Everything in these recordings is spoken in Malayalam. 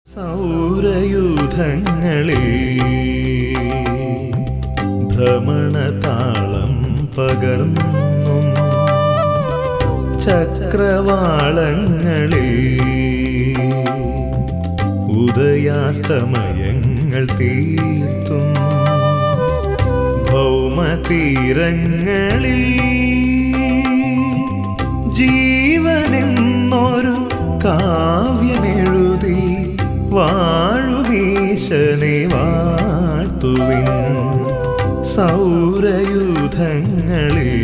സൗരയൂഥങ്ങളിൽ ഭ്രമണതാളം പകർന്നും ചക്രവാളങ്ങളിൽ ഉദയാസ്തമയങ്ങൾ തീർത്തും ഭൗമതീരങ്ങളിൽ ജീവനെന്നൊരു കാവ്യമെഴുതി വാഴുമീശനെ വാഴ്ത്തുവിൻ സൗരയൂഥങ്ങളിൽ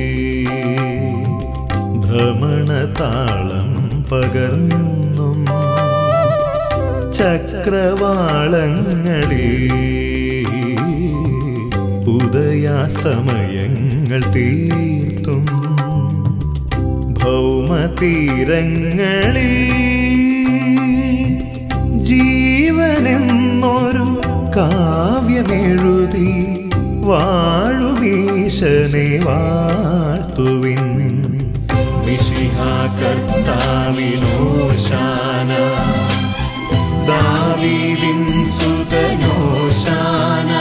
ഭ്രമണതാളം പകർന്നും ചക്രവാളങ്ങളിൽ ഉദയാസ്തമയങ്ങൾ തീർത്തും ഭൗമതീരങ്ങളിൽ ജീവനെന്നൊരു കാവ്യമെഴുതി വാഴുമീശനെ വാഴ്ത്തുവിൻ മിശിഹാകർത്താവിനോശാന ദാവീദിൻ സുതനോശാന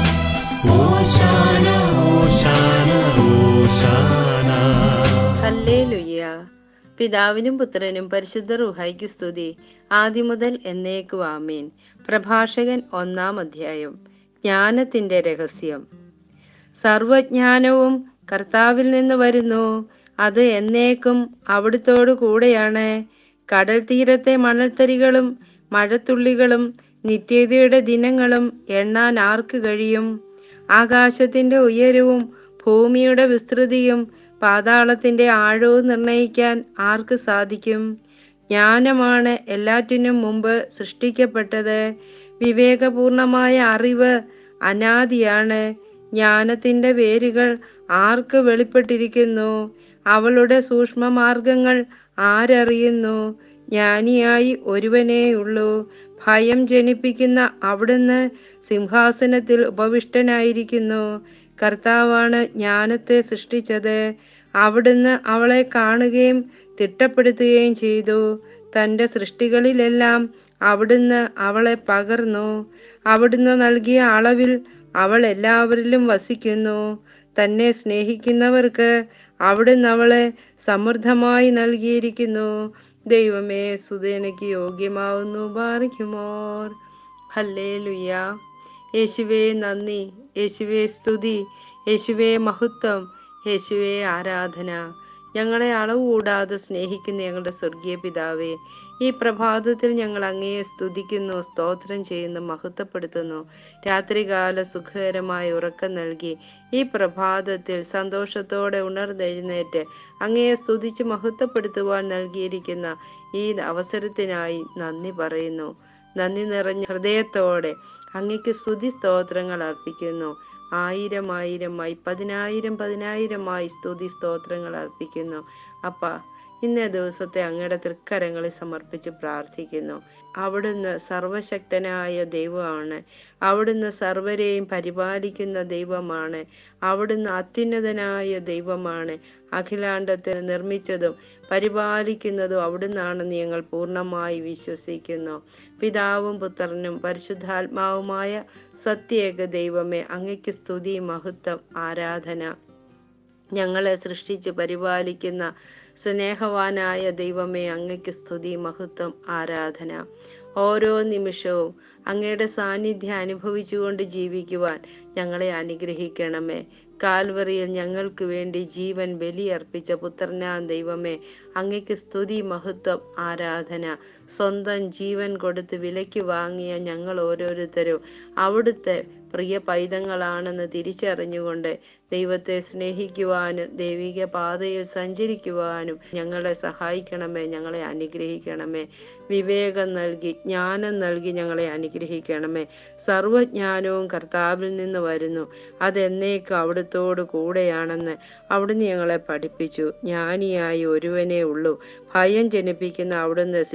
ഓശാന ഓശാന ഓശാന ഹല്ലേലൂയ പിതാവിനും പുത്രനും പരിശുദ്ധ റുഹായിക്ക് സ്തുതി ആദ്യം മുതൽ എന്നേക്കും ആമേൻ പ്രഭാഷകൻ ഒന്നാം അധ്യായം ജ്ഞാനത്തിന്റെ രഹസ്യം സർവജ്ഞാനവും കർത്താവിൽ നിന്ന് വരുന്നു അത് എന്നേക്കും അവിടുത്തോടു കൂടെയാണ് കടൽ തീരത്തെ മണൽത്തരികളും മഴത്തുള്ളികളും നിത്യതയുടെ ദിനങ്ങളും എണ്ണാൻ ആർക്ക് കഴിയും ആകാശത്തിന്റെ ഉയരവും ഭൂമിയുടെ വിസ്തൃതിയും പാതാളത്തിന്റെ ആഴവും നിർണയിക്കാൻ ആർക്ക് സാധിക്കും ജ്ഞാനമാണ് എല്ലാറ്റിനും മുമ്പ് സൃഷ്ടിക്കപ്പെട്ടത് വിവേകപൂർണമായ അറിവ് അനാദിയാണ് ജ്ഞാനത്തിന്റെ വേരുകൾ ആർക്ക് വെളിപ്പെട്ടിരിക്കുന്നു അവളുടെ സൂക്ഷ്മമാർഗങ്ങൾ ആരറിയുന്നു ജ്ഞാനിയായി ഒരുവനേയുള്ളൂ ഭയം ജനിപ്പിക്കുന്ന അവിടുന്ന് സിംഹാസനത്തിൽ ഉപവിഷ്ടനായിരിക്കുന്നു കർത്താവാണ് ജ്ഞാനത്തെ സൃഷ്ടിച്ചത് അവിടുന്ന് അവളെ കാണുകയും തിട്ടപ്പെടുത്തുകയും ചെയ്തു തന്റെ സൃഷ്ടികളിലെല്ലാം അവിടുന്ന് അവളെ പകർന്നു അവിടുന്ന് നൽകിയ അളവിൽ അവൾ എല്ലാവരിലും വസിക്കുന്നു തന്നെ സ്നേഹിക്കുന്നവർക്ക് അവിടുന്ന് അവളെ സമൃദ്ധമായി നൽകിയിരിക്കുന്നു ദൈവമേ സുതേനയ്ക്ക് യോഗ്യമാവുന്നു ബാറിക്കുമോർ ഹല്ലേ ലുയ്യ യേശുവേ നന്ദി യേശുവേ സ്തുതി യേശുവേ മഹത്വം യേശുവേ ആരാധന ഞങ്ങളെ അളവ് കൂടാതെ സ്നേഹിക്കുന്ന ഞങ്ങളുടെ സ്വർഗീയ പിതാവേ ഈ പ്രഭാതത്തിൽ ഞങ്ങൾ അങ്ങയെ സ്തുതിക്കുന്നു സ്തോത്രം ചെയ്യുന്നു മഹത്വപ്പെടുത്തുന്നു രാത്രികാല സുഖകരമായ ഉറക്കം നൽകി ഈ പ്രഭാതത്തിൽ സന്തോഷത്തോടെ ഉണർന്നെഴുന്നേറ്റ് അങ്ങയെ സ്തുതിച്ച് മഹത്വപ്പെടുത്തുവാൻ നൽകിയിരിക്കുന്ന ഈ അവസരത്തിനായി നന്ദി പറയുന്നു നന്ദി നിറഞ്ഞ ഹൃദയത്തോടെ അങ്ങയ്ക്ക് സ്തുതി സ്തോത്രങ്ങൾ അർപ്പിക്കുന്നു ആയിരം ആയിരമായി പതിനായിരം പതിനായിരമായി സ്തുതി സ്തോത്രങ്ങൾ അർപ്പിക്കുന്നു അപ്പ ഇന്നേ ദിവസത്തെ അങ്ങയുടെ തൃക്കരങ്ങളിൽ സമർപ്പിച്ച് പ്രാർത്ഥിക്കുന്നു അവിടുന്ന് സർവശക്തനായ ദൈവമാണ് അവിടുന്ന് സർവരെയും പരിപാലിക്കുന്ന ദൈവമാണ് അവിടുന്ന് അത്യുന്നതനായ ദൈവമാണ് അഖിലാണ്ടത്തെ നിർമ്മിച്ചതും പരിപാലിക്കുന്നതും അവിടുന്നാണെന്ന് ഞങ്ങൾ പൂർണ്ണമായി വിശ്വസിക്കുന്നു പിതാവും പുത്രനും പരിശുദ്ധാത്മാവുമായ സത്യേക ദൈവമേ അങ്ങയ്ക്ക് സ്തുതി മഹത്വം ആരാധന ഞങ്ങളെ സൃഷ്ടിച്ച് പരിപാലിക്കുന്ന സ്നേഹവാനായ ദൈവമേ അങ്ങയ്ക്ക് സ്തുതി മഹത്വം ആരാധന ഓരോ നിമിഷവും അങ്ങയുടെ സാന്നിധ്യം അനുഭവിച്ചുകൊണ്ട് ജീവിക്കുവാൻ ഞങ്ങളെ അനുഗ്രഹിക്കണമേ കാൽവറിയിൽ ഞങ്ങൾക്ക് വേണ്ടി ജീവൻ ബലിയർപ്പിച്ച പുത്രനാം ദൈവമേ അങ്ങയ്ക്ക് സ്തുതി മഹത്വം ആരാധന സ്വന്തം ജീവൻ കൊടുത്ത് വിലയ്ക്ക് വാങ്ങിയ ഞങ്ങൾ ഓരോരുത്തരും അവിടുത്തെ പ്രിയ പൈതങ്ങളാണെന്ന് തിരിച്ചറിഞ്ഞുകൊണ്ട് ദൈവത്തെ സ്നേഹിക്കുവാനും ദൈവിക പാതയിൽ സഞ്ചരിക്കുവാനും ഞങ്ങളെ സഹായിക്കണമേ ഞങ്ങളെ അനുഗ്രഹിക്കണമേ വിവേകം നൽകി ജ്ഞാനം നൽകി ഞങ്ങളെ അനുഗ്രഹിക്കണമേ സർവജ്ഞാനവും കർത്താവിൽ നിന്ന് വരുന്നു അതെന്നേക്കും അവിടുത്തോട് കൂടെയാണെന്ന് അവിടുന്ന് ഞങ്ങളെ പഠിപ്പിച്ചു ജ്ഞാനിയായി ഒരുവനേ ഉള്ളൂ ഭയം ജനിപ്പിക്കുന്ന അവിടുന്ന് സിംഹാസന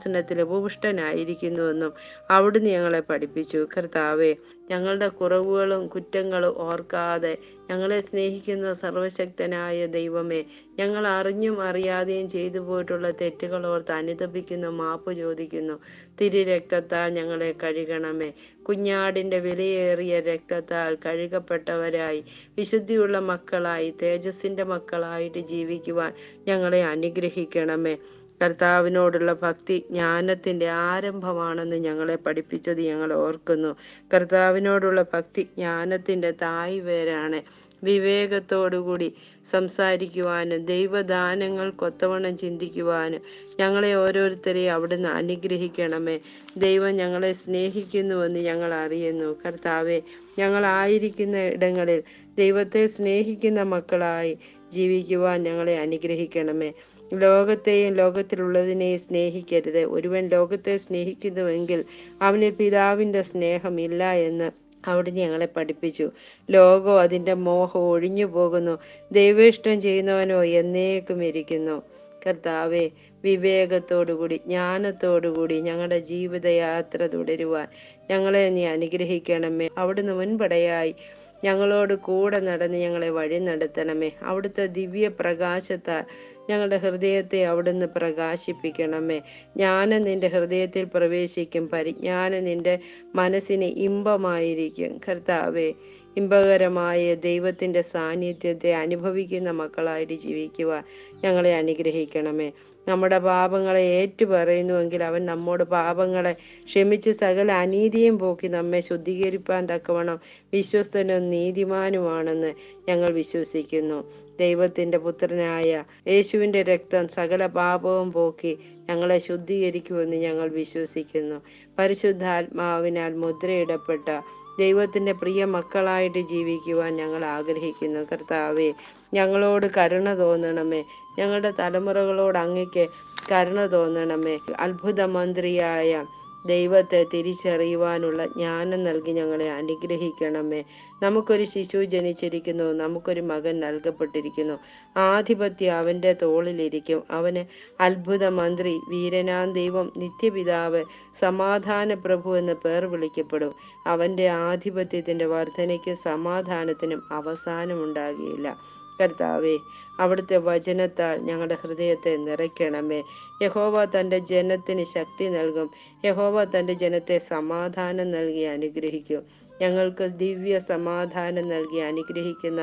സിംഹാസനത്തിൽ ഉപവിഷ്ടനായിരിക്കുന്നുവെന്നും അവിടുന്ന് ഞങ്ങളെ പഠിപ്പിച്ചു കർത്താവെ ഞങ്ങളുടെ കുറവുകളും കുറ്റങ്ങളും ഓർക്കാതെ ഞങ്ങളെ സ്നേഹിക്കുന്ന സർവശക്തനായ ദൈവമേ ഞങ്ങൾ അറിഞ്ഞും അറിയാതെയും ചെയ്തു പോയിട്ടുള്ള തെറ്റുകൾ ഓർത്ത് അനുതപിക്കുന്നു മാപ്പ് ചോദിക്കുന്നു തിരി രക്തത്താൽ ഞങ്ങളെ കഴുകണമേ കുഞ്ഞാടിന്റെ വിലയേറിയ രക്തത്താൽ കഴുകപ്പെട്ടവരായി വിശുദ്ധിയുള്ള മക്കളായി തേജസ്സിന്റെ മക്കളായിട്ട് ജീവിക്കുവാൻ ഞങ്ങളെ അനുഗ്രഹിക്കണമേ കർത്താവിനോടുള്ള ഭക്തി ജ്ഞാനത്തിന്റെ ആരംഭമാണെന്ന് ഞങ്ങളെ പഠിപ്പിച്ചത് ഞങ്ങൾ ഓർക്കുന്നു കർത്താവിനോടുള്ള ഭക്തി ജ്ഞാനത്തിന്റെ തായ് വേരാണ് വിവേകത്തോടുകൂടി സംസാരിക്കുവാനും ദൈവദാനങ്ങൾ കൊത്തവണ്ണം ചിന്തിക്കുവാനും ഞങ്ങളെ ഓരോരുത്തരെയും അവിടുന്ന് അനുഗ്രഹിക്കണമേ ദൈവം ഞങ്ങളെ സ്നേഹിക്കുന്നുവെന്ന് ഞങ്ങൾ അറിയുന്നു കർത്താവെ ഞങ്ങളായിരിക്കുന്ന ഇടങ്ങളിൽ ദൈവത്തെ സ്നേഹിക്കുന്ന മക്കളായി ജീവിക്കുവാൻ ഞങ്ങളെ അനുഗ്രഹിക്കണമേ ലോകത്തെയും ലോകത്തിലുള്ളതിനെയും സ്നേഹിക്കരുത് ഒരുവൻ ലോകത്തെ സ്നേഹിക്കുന്നുവെങ്കിൽ അവന് പിതാവിന്റെ സ്നേഹമില്ല എന്ന് അവിടുന്ന് ഞങ്ങളെ പഠിപ്പിച്ചു ലോകവും അതിന്റെ മോഹം ഒഴിഞ്ഞു പോകുന്നു ദൈവേഷ്ടം ചെയ്യുന്നവനോ എന്നേക്കും ഇരിക്കുന്നു കർത്താവെ വിവേകത്തോടുകൂടി ജ്ഞാനത്തോടുകൂടി ഞങ്ങളുടെ ജീവിതയാത്ര തുടരുവാൻ ഞങ്ങളെ നീ അനുഗ്രഹിക്കണമേ അവിടുന്ന് മുൻപടയായി ഞങ്ങളോട് കൂടെ നടന്ന് ഞങ്ങളെ വഴി നടത്തണമേ അവിടുത്തെ ദിവ്യ പ്രകാശത്താൽ ഞങ്ങളുടെ ഹൃദയത്തെ അവിടുന്ന് പ്രകാശിപ്പിക്കണമേ ജ്ഞാനം നിന്റെ ഹൃദയത്തിൽ പ്രവേശിക്കും പരിജ്ഞാനം നിന്റെ മനസ്സിന് ഇമ്പമായിരിക്കും കർത്താവേ ഇമ്പകരമായ ദൈവത്തിന്റെ സാന്നിധ്യത്തെ അനുഭവിക്കുന്ന മക്കളായിട്ട് ജീവിക്കുവാൻ ഞങ്ങളെ അനുഗ്രഹിക്കണമേ നമ്മുടെ പാപങ്ങളെ ഏറ്റുപറയുന്നുവെങ്കിൽ അവൻ നമ്മോട് പാപങ്ങളെ ക്ഷമിച്ച് സകല അനീതിയും പോക്കി നമ്മെ ശുദ്ധീകരിപ്പാൻ തക്കവണ്ണം വിശ്വസ്തനും നീതിമാനുമാണെന്ന് ഞങ്ങൾ വിശ്വസിക്കുന്നു ദൈവത്തിന്റെ പുത്രനായ യേശുവിന്റെ രക്തം സകല പാപവും പോക്കി ഞങ്ങളെ ശുദ്ധീകരിക്കുമെന്ന് ഞങ്ങൾ വിശ്വസിക്കുന്നു പരിശുദ്ധാത്മാവിനാൽ മുദ്രയിടപ്പെട്ട ദൈവത്തിന്റെ പ്രിയ മക്കളായിട്ട് ജീവിക്കുവാൻ ഞങ്ങൾ ആഗ്രഹിക്കുന്നു കർത്താവെ ഞങ്ങളോട് കരുണ തോന്നണമേ ഞങ്ങളുടെ തലമുറകളോട് അങ്ങയ്ക്ക് കരുണ തോന്നണമേ അത്ഭുത മന്ത്രിയായ ദൈവത്തെ തിരിച്ചറിയുവാനുള്ള ജ്ഞാനം നൽകി ഞങ്ങളെ അനുഗ്രഹിക്കണമേ നമുക്കൊരു ശിശു ജനിച്ചിരിക്കുന്നു നമുക്കൊരു മകൻ നൽകപ്പെട്ടിരിക്കുന്നു ആധിപത്യം അവന്റെ തോളിലിരിക്കും അവന് അത്ഭുത മന്ത്രി വീരനാം ദൈവം നിത്യപിതാവ് സമാധാന പ്രഭു എന്ന് പേർ വിളിക്കപ്പെടും അവന്റെ ആധിപത്യത്തിന്റെ വർധനയ്ക്കും സമാധാനത്തിനും അവസാനമുണ്ടാകുകയില്ല കർത്താവേ അവിടുത്തെ വചനത്താൽ ഞങ്ങളുടെ ഹൃദയത്തെ നിറയ്ക്കണമേ യഹോവ തന്റെ ജനത്തിന് ശക്തി നൽകും യഹോവ തന്റെ ജനത്തെ സമാധാനം നൽകി അനുഗ്രഹിക്കും ഞങ്ങൾക്ക് ദിവ്യ സമാധാനം നൽകി അനുഗ്രഹിക്കുന്ന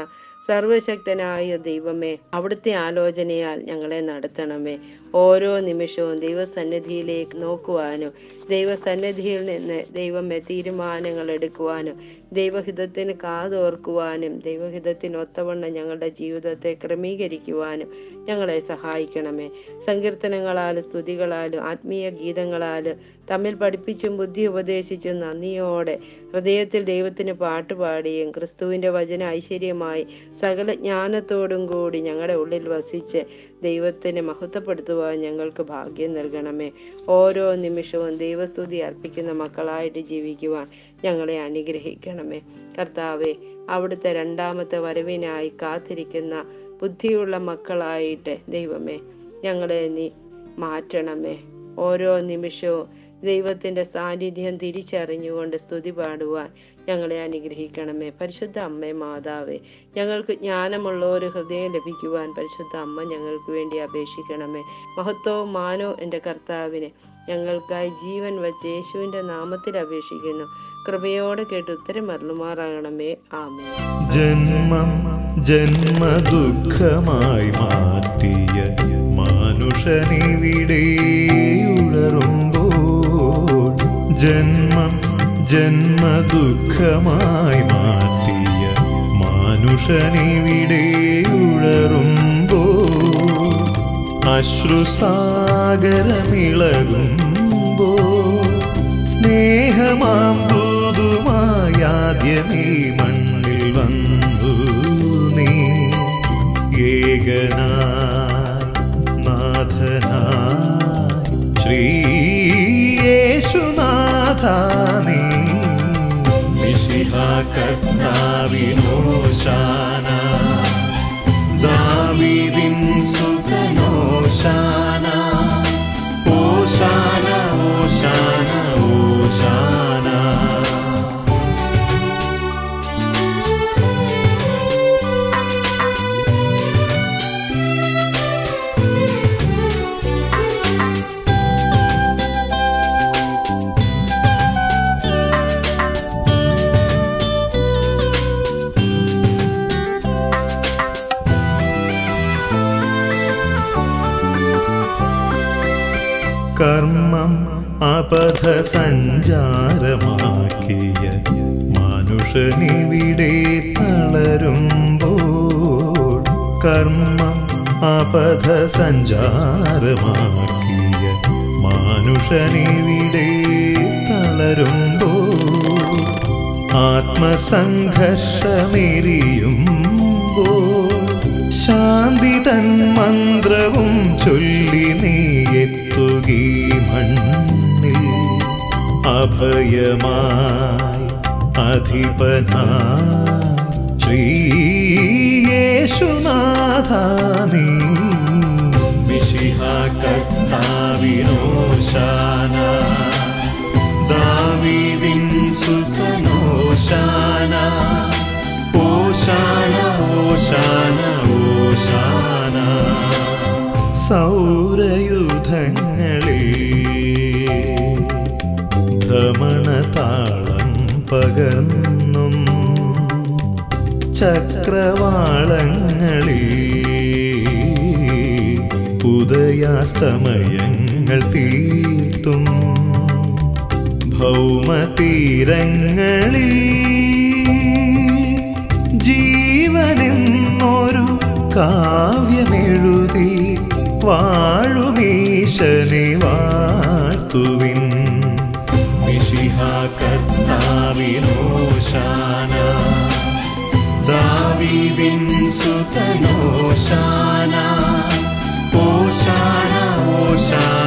സർവശക്തനായ ദൈവമേ അവിടുത്തെ ആലോചനയാൽ ഞങ്ങളെ നടത്തണമേ ഓരോ നിമിഷവും ദൈവസന്നിധിയിലേക്ക് നോക്കുവാനും ദൈവസന്നിധിയിൽ നിന്ന് ദൈവമേ തീരുമാനങ്ങൾ എടുക്കുവാനും ദൈവഹിതത്തിന് കാതോർക്കുവാനും ദൈവഹിതത്തിന് ഒത്തവണ്ണം ഞങ്ങളുടെ ജീവിതത്തെ ക്രമീകരിക്കുവാനും ഞങ്ങളെ സഹായിക്കണമേ സങ്കീർത്തനങ്ങളാലും സ്തുതികളാലും ആത്മീയ ഗീതങ്ങളാലും തമ്മിൽ പഠിപ്പിച്ചും ബുദ്ധി ഉപദേശിച്ചും നന്ദിയോടെ ഹൃദയത്തിൽ ദൈവത്തിന് പാട്ടുപാടിയും ക്രിസ്തുവിന്റെ വചന ഐശ്വര്യമായി സകല ജ്ഞാനത്തോടും കൂടി ഞങ്ങളുടെ ഉള്ളിൽ വസിച്ച് ദൈവത്തിന് മഹത്വപ്പെടുത്തുവാൻ ഞങ്ങൾക്ക് ഭാഗ്യം നൽകണമേ ഓരോ നിമിഷവും ദൈവസ്തുതി അർപ്പിക്കുന്ന മക്കളായിട്ട് ജീവിക്കുവാൻ ഞങ്ങളെ അനുഗ്രഹിക്കണമേ കർത്താവെ അവിടുത്തെ രണ്ടാമത്തെ വരവിനായി കാത്തിരിക്കുന്ന ബുദ്ധിയുള്ള മക്കളായിട്ട് ദൈവമേ ഞങ്ങളെ നീ മാറ്റണമേ ഓരോ നിമിഷവും ദൈവത്തിന്റെ സാന്നിധ്യം തിരിച്ചറിഞ്ഞുകൊണ്ട് സ്തുതി പാടുവാൻ ഞങ്ങളെ അനുഗ്രഹിക്കണമേ പരിശുദ്ധ അമ്മേ മാതാവേ ഞങ്ങൾക്ക് ജ്ഞാനമുള്ള ഒരു ഹൃദയം ലഭിക്കുവാൻ പരിശുദ്ധ അമ്മ ഞങ്ങൾക്ക് വേണ്ടി അപേക്ഷിക്കണമേ മഹത്വവും മാനവും എൻ്റെ കർത്താവിനെ ഞങ്ങൾക്കായി ജീവൻ വച്ച് യേശുവിൻ്റെ നാമത്തിൽ അപേക്ഷിക്കുന്നു കൃപയോടെ കേട്ട് ഉത്തരം മറളുമാറാകണമേ ആമേ ജന്മം ജന്മദുഃഖമായി മാറ്റിയ മാനുഷനിവിടെ ഉഴറുമ്പോൾ ജന്മം ജന്മദുഃഖമായി മാറ്റിയ മാനുഷനിവിടെ ഉഴറുമ്പോൾ അശ്രുസാഗരമിളകുമ്പോൾ സ്നേഹമാം ദൂതുമായാദ്യമേ മണ്ണിൽ വന്നു നീ ഏകനായി നാഥനായി ശ്രീയേശുനാഥ നീ മിശിഹ കർത്താവിനോശാന ദാവീദിൻ സുതനോശാന ഓശാന ഓശാന ഓശാന ഓശാന കർമ്മം അപഥ സഞ്ചാരമാക്കിയ മനുഷ്യനിവിടെ തളരുമ്പോൾ കർമ്മം അപഥ സഞ്ചാരമാക്കിയ മനുഷ്യനിവിടെ തളരുമ്പോൾ ആത്മസംഘർഷമെരിയുമ്പോൾ ശാന്തി തൻ മന്ത്രവും ചൊല്ലി നീയെത്തുകീ മണ്ണിൽ അഭയമായി അധിപനായി ശ്രീയേശുനാഥ നീ മിശിഹാകർത്താവിനോശാന ദാവീദിൻ സുഖനോശാന ഓശാന ഓശാന ഓശാന സൗരയുധങ്ങളിൽ ഭ്രമണതാളം പകർന്നും ചക്രവാളങ്ങളിൽ ഉദയാസ്തമയങ്ങൾ തീർത്തും ഭൗമതീരങ്ങളിൽ ജീവനെന്നൊരു കാവ്യമെഴുതി വാഴുമീശനെ വാഴ്ത്തുവിൻ മിശിഹാകർത്താവിനോശാന ദാവീദിൻ സുതനോശാന ഓശാന ഓശാന